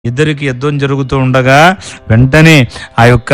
ఇద్దరికి యుద్ధం జరుగుతూ ఉండగా వెంటనే ఆ యొక్క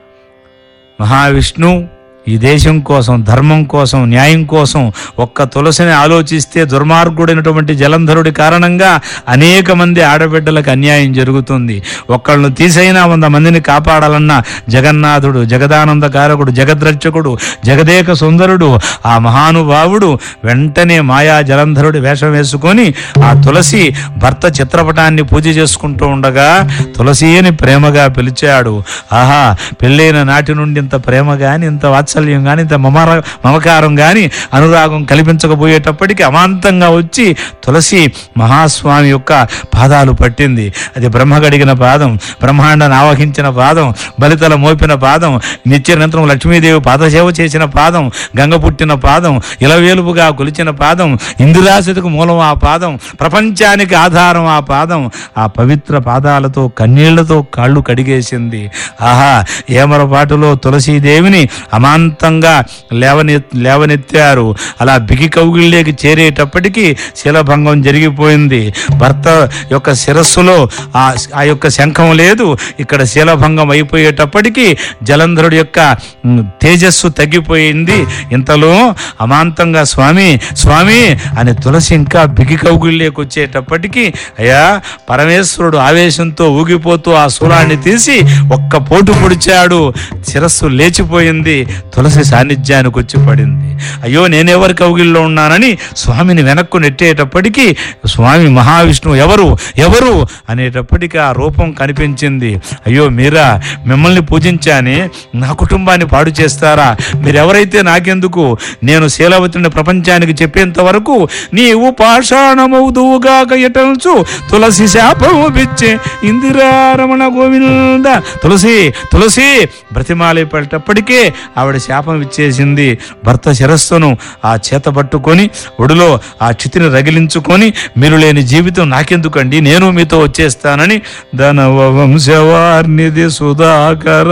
మహావిష్ణు ఈ దేశం కోసం ధర్మం కోసం న్యాయం కోసం ఒక్క తులసిని ఆలోచిస్తే దుర్మార్గుడైనటువంటి జలంధరుడి కారణంగా అనేక మంది ఆడబిడ్డలకు అన్యాయం జరుగుతుంది ఒక్కళ్ళను తీసైనా వంద మందిని కాపాడాలన్న జగన్నాథుడు జగదానంద కారకుడు జగద్రక్షకుడు జగదేక సుందరుడు ఆ మహానుభావుడు వెంటనే మాయా జలంధరుడి వేషం వేసుకొని ఆ తులసి భర్త చిత్రపటాన్ని పూజ చేసుకుంటూ ఉండగా తులసి అని ప్రేమగా పిలిచాడు ఆహా పెళ్ళైన నాటి నుండి ఇంత ప్రేమ గాని ఇంత వాత్సల్యం గాని ఇంత మమర మమకారం గాని అనురాగం కల్పించకపోయేటప్పటికి అమాంతంగా వచ్చి తులసి మహాస్వామి యొక్క పాదాలు పట్టింది అది బ్రహ్మ గడిగిన పాదం బ్రహ్మాండాన్ని ఆవహించిన పాదం బలితల మోపిన పాదం నిత్యనంతరం లక్ష్మీదేవి పాదసేవ చేసిన పాదం గంగ పుట్టిన పాదం ఇలవేలుపుగా కొలిచిన పాదం ఇందిరాశతికి మూలం ఆ పాదం ప్రపంచానికి ఆధారం ఆ పాదం ఆ పవిత్ర పాదాలతో కన్నీళ్లతో కాళ్ళు కడిగేసింది ఆహా ఏమరపాటులో తులసీదేవిని అమాంతంగా లేవనె లేవనెత్తారు అలా బిగి కౌగిళ్ళేకి చేరేటప్పటికీ శిలభంగం జరిగిపోయింది భర్త యొక్క శిరస్సులో ఆ ఆ యొక్క శంఖం లేదు ఇక్కడ శీలభంగం అయిపోయేటప్పటికీ జలంధరుడి యొక్క ఉమ్, తేజస్సు తగ్గిపోయింది ఇంతలో అమాంతంగా స్వామి స్వామి అని తులసి ఇంకా బిగి కౌగిళ్ళేకి వచ్చేటప్పటికి అయ్యా పరమేశ్వరుడు ఆవేశంతో ఊగిపోతూ ఆ శూలాన్ని తీసి ఒక్క పోటు పొడిచాడు శిరస్సు లేచిపోయింది తులసి సాన్నిధ్యానికి వచ్చి పడింది అయ్యో నేనెవరి కౌగిల్లో ఉన్నానని స్వామిని వెనక్కు నెట్టేటప్పటికీ స్వామి మహావిష్ణువు ఎవరు ఎవరు అనేటప్పటికీ ఆ రూపం కనిపించింది అయ్యో మీరా మిమ్మల్ని పూజించాని నా కుటుంబాన్ని పాడు చేస్తారా మీరెవరైతే నాకెందుకు నేను శీలవతిని ప్రపంచానికి చెప్పేంత వరకు నీవు పాషాణమవుదువుగాక ఎటల్చు తులసి శాపము పిచ్చే ఇందిరారమణ గోవింద తులసి తులసి బ్రతిమాలేపేటప్పటికే ఆవిడ శాపం ఇచ్చేసింది భర్త శిరస్సును ఆ చేత పట్టుకొని ఒడిలో ఆ చితిని రగిలించుకొని మీరు లేని జీవితం నాకెందుకండి నేను మీతో వచ్చేస్తానని ధనవ వంశవార్నిధి సుధాకర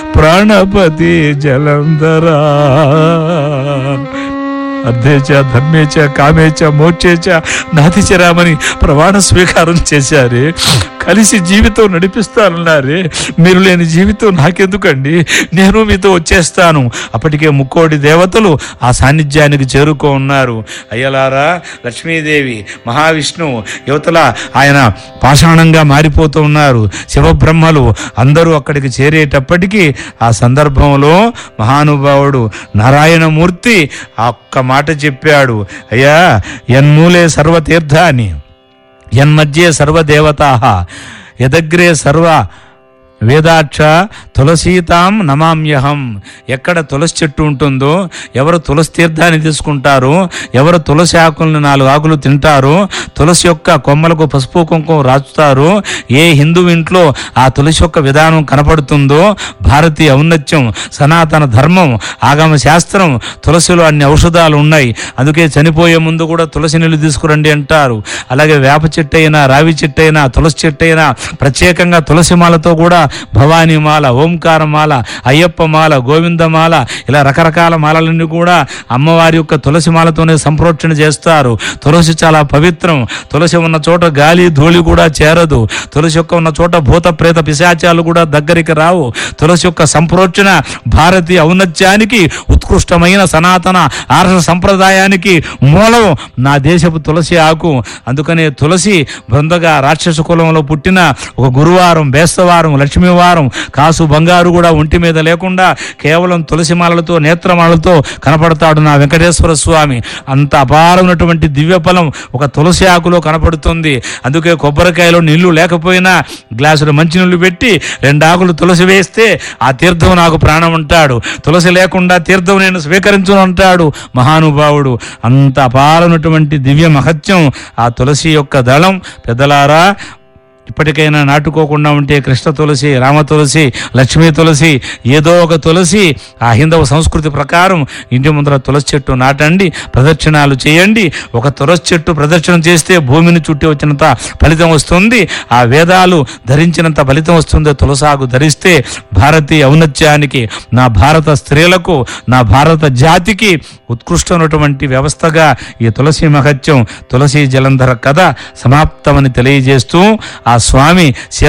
ప్రాణపతి జలంధరా అర్ధేచ ధర్మేచ కామేచ మోక్షేచ నాతిచరామని ప్రమాణ స్వీకారం చేశారే కలిసి జీవితం నడిపిస్తానన్నారే మీరు లేని జీవితం నాకెందుకండి నేను మీతో వచ్చేస్తాను అప్పటికే ముక్కోడి దేవతలు ఆ సాన్నిధ్యానికి చేరుకో ఉన్నారు అయ్యలారా లక్ష్మీదేవి మహావిష్ణువు యువతల ఆయన పాషాణంగా మారిపోతూ ఉన్నారు శివబ్రహ్మలు అందరూ అక్కడికి చేరేటప్పటికీ ఆ సందర్భంలో మహానుభావుడు నారాయణమూర్తి ఆ ఒక్క మాట చెప్పాడు అయ్యా ఎన్మూలే సర్వతీర్థాన్ని యన్మధ్యే సర్వదేవతా యదగ్రే సర్వ వేదాక్ష తులసీతాం నమామ్యహం ఎక్కడ తులసి చెట్టు ఉంటుందో ఎవరు తులసి తీర్థాన్ని తీసుకుంటారో ఎవరు తులసి ఆకులను నాలుగు ఆకులు తింటారో తులసి యొక్క కొమ్మలకు పసుపు కుంకుమ రాచుతారో ఏ హిందూ ఇంట్లో ఆ తులసి యొక్క విధానం కనపడుతుందో భారతీయ ఔన్నత్యం సనాతన ధర్మం ఆగమ శాస్త్రం తులసిలో అన్ని ఔషధాలు ఉన్నాయి అందుకే చనిపోయే ముందు కూడా తులసి నీళ్ళు తీసుకురండి అంటారు అలాగే వేప చెట్టు అయినా రావి చెట్టు అయినా తులసి చెట్టు అయినా ప్రత్యేకంగా తులసి మాలతో కూడా భవానీ మాల ఓంకార మాల అయ్యప్ప మాల గోవిందమాల ఇలా రకరకాల మాలలన్నీ కూడా అమ్మవారి యొక్క తులసి మాలతోనే సంప్రోక్షణ చేస్తారు తులసి చాలా పవిత్రం తులసి ఉన్న చోట గాలి ధూళి కూడా చేరదు తులసి యొక్క ఉన్న చోట భూత ప్రేత పిశాచాలు కూడా దగ్గరికి రావు తులసి యొక్క సంప్రోక్షణ భారతీయ ఔన్నత్యానికి ఉత్కృష్టమైన సనాతన ఆర్ష సంప్రదాయానికి మూలం నా దేశపు తులసి ఆకు అందుకనే తులసి బృందగా రాక్షస కులంలో పుట్టిన ఒక గురువారం బేస్తవారం లక్ష్మీవారం కాసు బంగారు కూడా ఒంటి మీద లేకుండా కేవలం తులసి మాలలతో నేత్రమాలతో కనపడతాడు నా వెంకటేశ్వర స్వామి అంత అపారమైనటువంటి దివ్య ఫలం ఒక తులసి ఆకులో కనపడుతుంది అందుకే కొబ్బరికాయలో నీళ్లు లేకపోయినా గ్లాసులు మంచినీళ్లు పెట్టి రెండు ఆకులు తులసి వేస్తే ఆ తీర్థం నాకు ప్రాణం అంటాడు తులసి లేకుండా తీర్థం నేను స్వీకరించును అంటాడు మహానుభావుడు అంత అపారమైనటువంటి దివ్య మహత్యం ఆ తులసి యొక్క దళం పెద్దలారా ఇప్పటికైనా నాటుకోకుండా ఉంటే కృష్ణ తులసి రామ తులసి లక్ష్మీ తులసి ఏదో ఒక తులసి ఆ హిందవ సంస్కృతి ప్రకారం ఇంటి ముందర తులసి చెట్టు నాటండి ప్రదక్షిణాలు చేయండి ఒక తులసి చెట్టు ప్రదక్షిణ చేస్తే భూమిని చుట్టి వచ్చినంత ఫలితం వస్తుంది ఆ వేదాలు ధరించినంత ఫలితం వస్తుంది తులసాగు ధరిస్తే భారతీయ ఔన్నత్యానికి నా భారత స్త్రీలకు నా భారత జాతికి ఉత్కృష్టమైనటువంటి వ్యవస్థగా ఈ తులసి మహత్యం తులసి జలంధర కథ సమాప్తమని తెలియజేస్తూ ఆ స్వామి